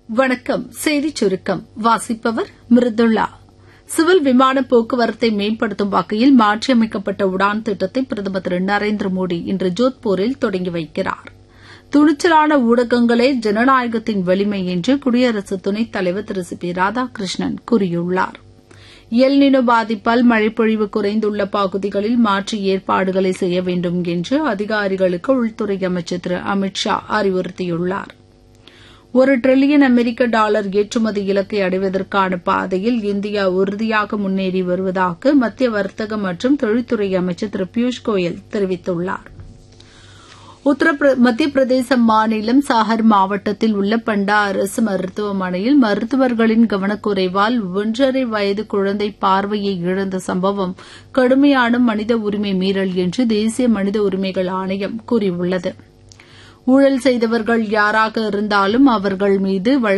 வணக்கம் செய்திச் சுருக்கம் வாசிப்பவர் மிருதுளா சிவில் விமான போக்குவரத்தை மேம்படுத்தும் வகையில் மாற்றியமைக்கப்பட்ட உடான் திட்டத்தை பிரதமர் திரு நரேந்திர மோடி இன்று ஜோத்பூரில் தொடங்கி வைக்கிறார் துணிச்சலான ஊடகங்களே ஜனநாயகத்தின் வலிமை என்று குடியரசு துணைத் தலைவர் திரு சி பி ராதாகிருஷ்ணன் கூறியுள்ளார் எல்நினோ பாதிப்பால் மழைப்பொழிவு குறைந்துள்ள பகுதிகளில் மாற்று ஏற்பாடுகளை செய்ய வேண்டும் என்று அதிகாரிகளுக்கு உள்துறை அமைச்சர் திரு அமித் ஷா அறிவுறுத்தியுள்ளார் ஒரு டிரில்லியன் அமெரிக்க டாலர் ஏற்றுமதி இலக்கை அடைவதற்கான பாதையில் இந்தியா உறுதியாக முன்னேறி வருவதாக மத்திய வர்த்தக மற்றும் தொழில்துறை அமைச்சர் திரு பியூஷ் கோயல் தெரிவித்துள்ளார் மத்திய பிரதேச மாநிலம் சாகர் மாவட்டத்தில் உள்ள பண்டா அரசு மருத்துவமனையில் மருத்துவர்களின் கவனக்குறைவால் ஒன்றரை வயது குழந்தை பார்வையை இழந்த சம்பவம் கடுமையான மனித உரிமை மீறல் என்று தேசிய மனித உரிமைகள் ஆணையம் கூறியுள்ளது ஊழல் செய்தவர்கள் யாராக இருந்தாலும் அவர்கள் மீது